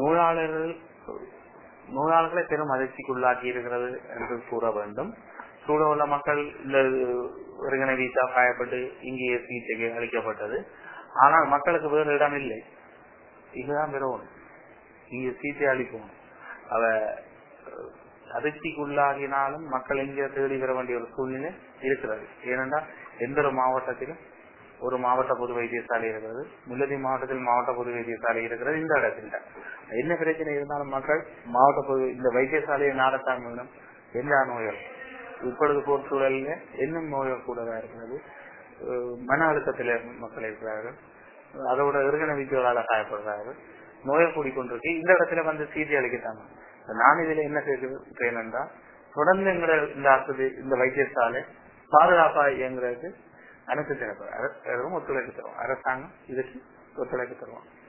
நோயாளர்கள் நோயாளர்களை பெரும் அதிர்ச்சிக்குள்ளாக்கி இருக்கிறது என்று கூற வேண்டும் சூழ உள்ள மக்கள் இந்த ஒருங்கிணை வீசா காயப்பட்டு இங்கேயே சிகிச்சைக்கு அளிக்கப்பட்டது ஆனால் மக்களுக்கு வேறு இடம் இல்லை இதுதான் பெறவும் இங்கே சிகிச்சை அளிப்போம் அவ அதிர்ச்சிக்குள்ளாகினாலும் மக்கள் இங்கே தேடி வர வேண்டிய ஒரு சூழ்நிலை இருக்கிறது ஏனென்றால் எந்த ஒரு மாவட்டத்திலும் ஒரு மாவட்ட பொது வைத்தியசாலை இருக்கிறது முல்லதி மாவட்டத்தில் மாவட்ட பொது வைத்தியசாலை இருக்கிறது இந்த இடத்துல என்ன பிரச்சனை இருந்தாலும் மக்கள் மாவட்ட பொது இந்த வைத்தியசாலையை நாடத்தான் வேண்டும் எல்லா நோய்கள் இப்பொழுது போர் சூழலில் இன்னும் நோய்கள் கூடதான் இருக்கிறது மன அழுத்தத்தில் மக்கள் இருக்கிறார்கள் அதோட இறுகன வீச்சுகளால் காயப்படுறார்கள் நோயை கூடிக்கொண்டிருக்கு இந்த இடத்துல வந்து சிகிச்சை அளிக்கிறாங்க நான் இதுல என்ன செய்கிறேன் என்றால் தொடர்ந்து எங்கிற இந்த ஆஸ்பத்திரி இந்த வைத்தியசாலை பாதுகாப்பா இயங்குறதுக்கு அனைத்து தரப்பு ஒத்துழைப்பு தருவோம் அரசாங்கம் இதுக்கு ஒத்துழைப்பு தருவோம்